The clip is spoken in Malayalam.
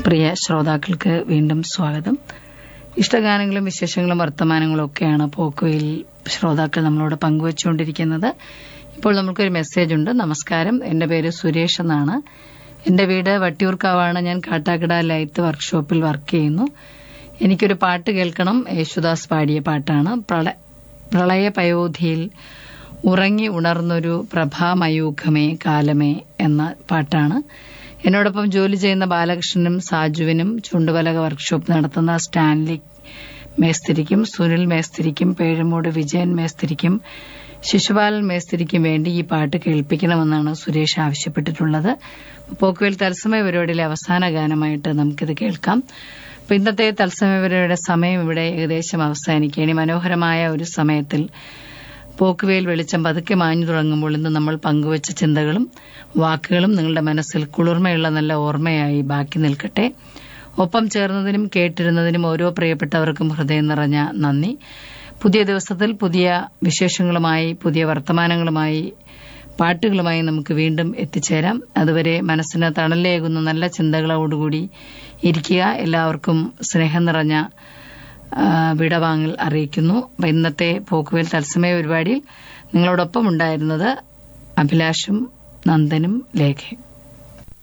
പ്രിയ ശ്രോതാക്കൾക്ക് വീണ്ടും സ്വാഗതം ഇഷ്ടഗാനങ്ങളും വിശേഷങ്ങളും വർത്തമാനങ്ങളും ഒക്കെയാണ് പോക്കുവയിൽ ശ്രോതാക്കൾ നമ്മളോട് പങ്കുവച്ചുകൊണ്ടിരിക്കുന്നത് ഇപ്പോൾ നമുക്കൊരു മെസ്സേജ് ഉണ്ട് നമസ്കാരം എന്റെ പേര് സുരേഷ് എന്നാണ് എന്റെ വീട് വട്ടിയൂർക്കാവാണ് ഞാൻ കാട്ടാക്കട ലൈത്ത് വർക്ക്ഷോപ്പിൽ വർക്ക് ചെയ്യുന്നു എനിക്കൊരു പാട്ട് കേൾക്കണം യേശുദാസ് പാടിയ പാട്ടാണ് പ്രള- പ്രളയപയോധിയിൽ ഉറങ്ങി ഉണർന്നൊരു പ്രഭാമയൂഖമേ കാലമേ എന്ന പാട്ടാണ് എന്നോടൊപ്പം ജോലി ചെയ്യുന്ന ബാലകൃഷ്ണനും സാജുവിനും ചുണ്ടുപലക വർക്ക്ഷോപ്പ് നടത്തുന്ന സ്റ്റാൻലി മേസ്തിരിക്കും സുനിൽ മേസ്തിരിക്കും പേഴുമൂട് വിജയൻ മേസ്തിരിക്കും ശിശുപാലൻ മേസ്തിരിക്കും വേണ്ടി ഈ പാട്ട് കേൾപ്പിക്കണമെന്നാണ് സുരേഷ് ആവശ്യപ്പെട്ടിട്ടുള്ളത് പോക്കുവേൽ തത്സമയ പരിപാടിയിലെ അവസാന ഗാനമായിട്ട് നമുക്കിത് കേൾക്കാം അപ്പൊ ഇന്നത്തെ തത്സമയ പരിപാടിയുടെ സമയം ഇവിടെ ഏകദേശം അവസാനിക്കുക ഇനി മനോഹരമായ ഒരു സമയത്തിൽ പോക്കുവേൽ വെളിച്ചം പതുക്കെ മാഞ്ഞു തുടങ്ങുമ്പോൾ ഇന്ന് നമ്മൾ പങ്കുവച്ച ചിന്തകളും വാക്കുകളും നിങ്ങളുടെ മനസ്സിൽ കുളിർമയുള്ള നല്ല ഓർമ്മയായി ബാക്കി നിൽക്കട്ടെ ഒപ്പം ചേർന്നതിനും കേട്ടിരുന്നതിനും ഓരോ പ്രിയപ്പെട്ടവർക്കും ഹൃദയം നിറഞ്ഞ നന്ദി പുതിയ ദിവസത്തിൽ പുതിയ വിശേഷങ്ങളുമായി പുതിയ വർത്തമാനങ്ങളുമായി പാട്ടുകളുമായി നമുക്ക് വീണ്ടും എത്തിച്ചേരാം അതുവരെ മനസ്സിന് തണലേകുന്ന നല്ല ചിന്തകളോടുകൂടി ഇരിക്കുക എല്ലാവർക്കും സ്നേഹം നിറഞ്ഞ ആ, വിടവാങ്ങൽ അറിയിക്കുന്നു അപ്പൊ ഇന്നത്തെ പോക്കുവേൽ തത്സമയ പരിപാടിയിൽ നിങ്ങളോടൊപ്പം ഉണ്ടായിരുന്നത് അഭിലാഷും നന്ദനും ലേഖയും